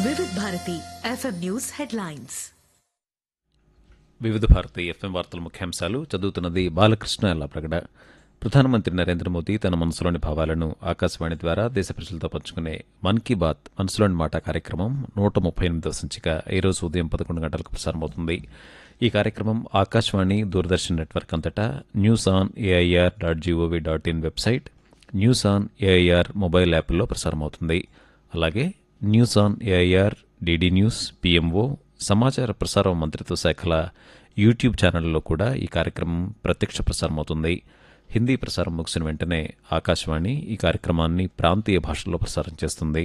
వివిధ Bharati FM news headlines వివిధ Bharati FM వార్తల ముఖ్యాంశాలు చదువుతున్నది బాలకృష్ణ ప్రగడ ప్రధానమంత్రి నరేంద్ర మోదీ తన మనసులోని భావాలను ఆకాశవాణి ద్వారా దేశ ప్రజలతో పంచుకునే మన్ కీ బాత్ మనసులోని మాట కార్యక్రమం నూట ముప్పై ఎనిమిదవ సంచిక ఈ రోజు ఉదయం పదకొండు గంటలకు ప్రసారమవుతుంది ఈ కార్యక్రమం ఆకాశవాణి దూరదర్శన్ నెట్వర్క్ అంతటా news on AIR dot GOV dot in website news on AIR mobile యాప్లో ప్రసారమవుతుంది అలాగే news on AIR DD news PMO సమాచార ప్రసార మంత్రిత్వ శాఖల యూట్యూబ్ ఛానళ్లలో కూడా ఈ కార్యక్రమం ప్రత్యక్ష ప్రసారమవుతుంది హిందీ ప్రసారం ముగిసిన వెంటనే ఆకాశవాణి ఈ కార్యక్రమాన్ని ప్రాంతీయ భాషల్లో ప్రసారం చేస్తుంది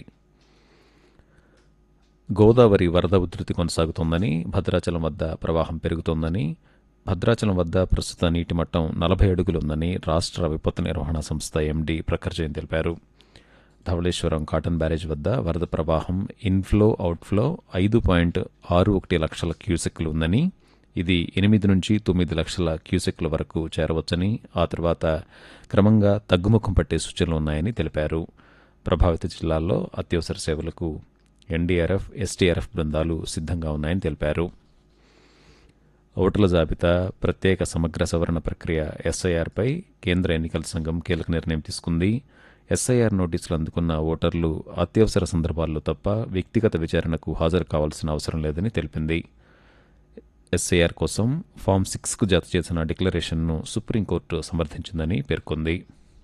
గోదావరి వరద ఉధృతి కొనసాగుతోందని భద్రాచలం వద్ద ప్రవాహం పెరుగుతోందని భద్రాచలం వద్ద ప్రస్తుత నీటి మట్టం నలభై అడుగులుందని రాష్ట్ర విపత్తు నిర్వహణ సంస్థ ఎండీ ప్రఖర్ జైన్ తెలిపారు ధవళేశ్వరం కాటన్ బ్యారేజ్ వద్ద వరద ప్రవాహం ఇన్ఫ్లో అవుట్ఫ్లో ఐదు పాయింట్ ఆరు ఒకటి లక్షల క్యూసెక్లు ఉందని ఇది ఎనిమిది నుంచి తొమ్మిది లక్షల క్యూసెక్ల వరకు చేరవచ్చని ఆ తర్వాత క్రమంగా తగ్గుముఖం పట్టే సూచనలు ఉన్నాయని తెలిపారు ప్రభావిత జిల్లాల్లో అత్యవసర సేవలకు ఎన్డీఆర్ఎఫ్ ఎస్టీఆర్ఎఫ్ బృందాలు సిద్ధంగా ఉన్నాయని తెలిపారు ఓటర్ల జాబితా ప్రత్యేక సమగ్ర సవరణ ప్రక్రియ ఎస్ఐఆర్పై కేంద్ర ఎన్నికల సంఘం కీలక నిర్ణయం తీసుకుంది ఎస్ఐఆర్ నోటీసులు అందుకున్న ఓటర్లు అత్యవసర సందర్భాల్లో తప్ప వ్యక్తిగత విచారణకు హాజరు కావాల్సిన అవసరం లేదని తెలిపింది ఎస్ఐఆర్ కోసం ఫామ్ సిక్స్కు జత చేసిన డిక్లరేషన్ను సుప్రీంకోర్టు సమర్థించిందని పేర్కొంది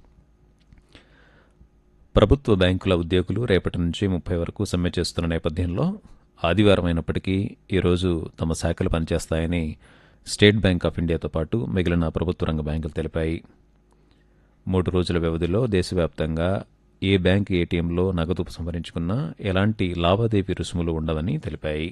ప్రభుత్వ బ్యాంకుల ఉద్యోగులు రేపటి నుంచి ముప్పై వరకు సమ్మె చేస్తున్న నేపథ్యంలో ఆదివారం అయినప్పటికీ ఈరోజు తమ శాఖలు పనిచేస్తాయని స్టేట్ బ్యాంక్ ఆఫ్ ఇండియాతో పాటు మిగిలిన ప్రభుత్వ రంగ బ్యాంకులు తెలిపాయి మూడు రోజుల వ్యవధిలో దేశవ్యాప్తంగా ఏ బ్యాంక్ ఏటీఎంలో నగదు సంభరించుకున్నా ఎలాంటి లావాదేవీ రుసుములు ఉండవని తెలిపాయి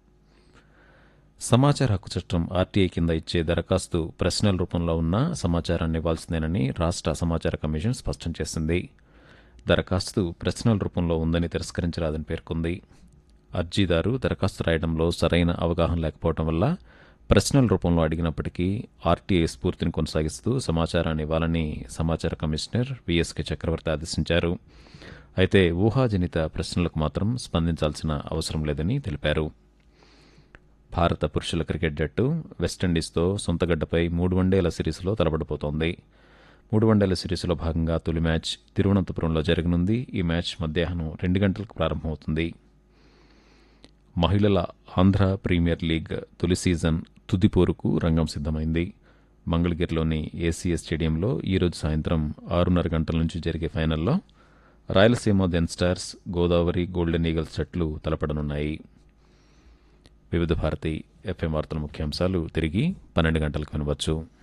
సమాచార హక్కు చట్టం ఆర్టీఐ కింద ఇచ్చే దరఖాస్తు ప్రశ్నల రూపంలో ఉన్న సమాచారాన్ని ఇవ్వాల్సిందేనని రాష్ట్ర సమాచార కమిషన్ స్పష్టం చేసింది దరఖాస్తు ప్రశ్నల రూపంలో ఉందని తిరస్కరించరాదని పేర్కొంది అర్జీదారు దరఖాస్తు రాయడంలో సరైన అవగాహన లేకపోవడం వల్ల ప్రశ్నల రూపంలో అడిగినప్పటికీ ఆర్టీఐ స్ఫూర్తిని కొనసాగిస్తూ సమాచారాన్ని ఇవ్వాలని సమాచార కమిషనర్ విఎస్కే చక్రవర్తి ఆదేశించారు అయితే ఊహాజనిత ప్రశ్నలకు మాత్రం స్పందించాల్సిన అవసరం లేదని తెలిపారు భారత పురుషుల క్రికెట్ జట్టు వెస్టిండీస్తో సొంతగడ్డపై మూడు వన్డేల సిరీస్లో తలబడిపోతోంది మూడు వన్డేల సిరీస్లో భాగంగా తొలి మ్యాచ్ తిరువనంతపురంలో జరగనుంది ఈ మ్యాచ్ మధ్యాహ్నం రెండు గంటలకు ప్రారంభమవుతుంది మహిళల ఆంధ్ర ప్రీమియర్ లీగ్ తొలి సీజన్ తుది పోరుకు రంగం సిద్ధమైంది మంగళగిరిలోని ఏసీఎస్ స్టేడియంలో ఈరోజు సాయంత్రం ఆరున్నర గంటల నుంచి జరిగే ఫైనల్లో రాయలసీమ దెన్ స్టార్స్ గోదావరి గోల్డెన్ ఈగల్స్ జట్లు తలపడనున్నాయి వివిధ భారతి ఎఫ్ఎం వార్తల ముఖ్యాంశాలు తిరిగి పన్నెండు గంటలకు వినవచ్చు